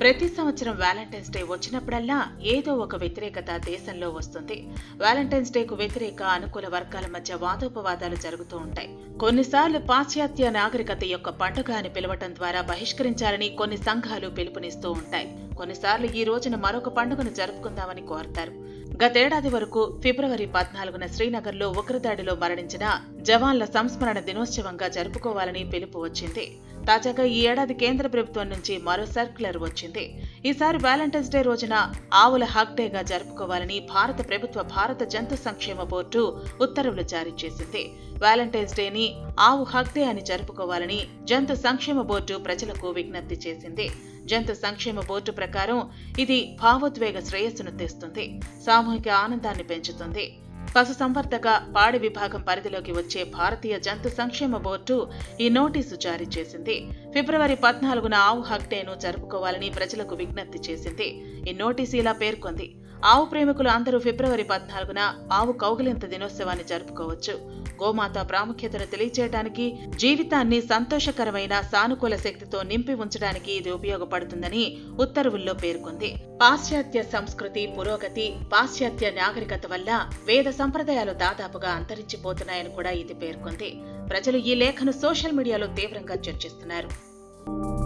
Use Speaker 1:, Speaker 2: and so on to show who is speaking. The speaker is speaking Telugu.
Speaker 1: ప్రతి సంవత్సరం వ్యాలంటైన్స్ డే వచ్చినప్పుడల్లా ఏదో ఒక వ్యతిరేకత దేశంలో వస్తుంది వ్యాలంటైన్స్ డేకు వ్యతిరేక అనుకూల వర్గాల మధ్య వాదోపవాదాలు జరుగుతూ ఉంటాయి కొన్నిసార్లు పాశ్చాత్య నాగరికత యొక్క పండుగ అని పిలవటం ద్వారా బహిష్కరించాలని కొన్ని సంఘాలు పిలుపునిస్తూ ఉంటాయి కొన్నిసార్లు ఈ రోజున మరొక పండుగను జరుపుకుందామని కోరతారు గతేడాది వరకు ఫిబ్రవరి పద్నాలుగున శ్రీనగర్లో ఉగ్రదాడిలో మరణించిన జవాన్ల సంస్మరణ దినోత్సవంగా జరుపుకోవాలని పిలుపు వచ్చింది తాజాగా ఈ ఏడాది కేంద్ర ప్రభుత్వం నుంచి మరో సర్క్యులర్ వచ్చింది ఈసారి వ్యాలంటైన్స్ డే రోజున ఆవుల హక్ డేగా జరుపుకోవాలని భారత ప్రభుత్వ భారత జంతు సంక్షేమ బోర్డు ఉత్తర్వులు జారీ చేసింది వ్యాలంటైన్స్ డేని ఆవు హక్ డే అని జరుపుకోవాలని జంతు సంక్షేమ బోర్డు ప్రజలకు విజ్ఞప్తి చేసింది జంతు సంక్షేమ బోర్డు ప్రకారం ఇది భావోద్వేగ శ్రేయస్సును తెస్తుంది సామూహిక ఆనందాన్ని పెంచుతుంది పశుసంవర్ధక పాడి విభాగం పరిధిలోకి వచ్చే భారతీయ జంతు సంక్షేమ బోర్డు ఈ నోటీసు జారీ చేసింది ఫిబ్రవరి పద్నాలుగున ఆవు హక్ డేను జరుపుకోవాలని ప్రజలకు విజ్ఞప్తి చేసింది ఈ నోటీసు ఇలా పేర్కొంది ఆవు ప్రేమికులు అందరూ ఫిబ్రవరి పద్నాలుగున ఆవు కౌగిలింత దినోత్సవాన్ని జరుపుకోవచ్చు గోమాత ప్రాముఖ్యతను తెలియచేయడానికి జీవితాన్ని సంతోషకరమైన సానుకూల శక్తితో నింపి ఉంచడానికి ఇది ఉపయోగపడుతుందని ఉత్తర్వుల్లో పేర్కొంది పాశ్చాత్య సంస్కృతి పురోగతి పాశ్చాత్య నాగరికత వల్ల వేద సంప్రదాయాలు దాదాపుగా అంతరించిపోతున్నాయని కూడా ఇది పేర్కొంది ప్రజలు ఈ లేఖను సోషల్ మీడియాలో తీవ్రంగా చర్చిస్తున్నారు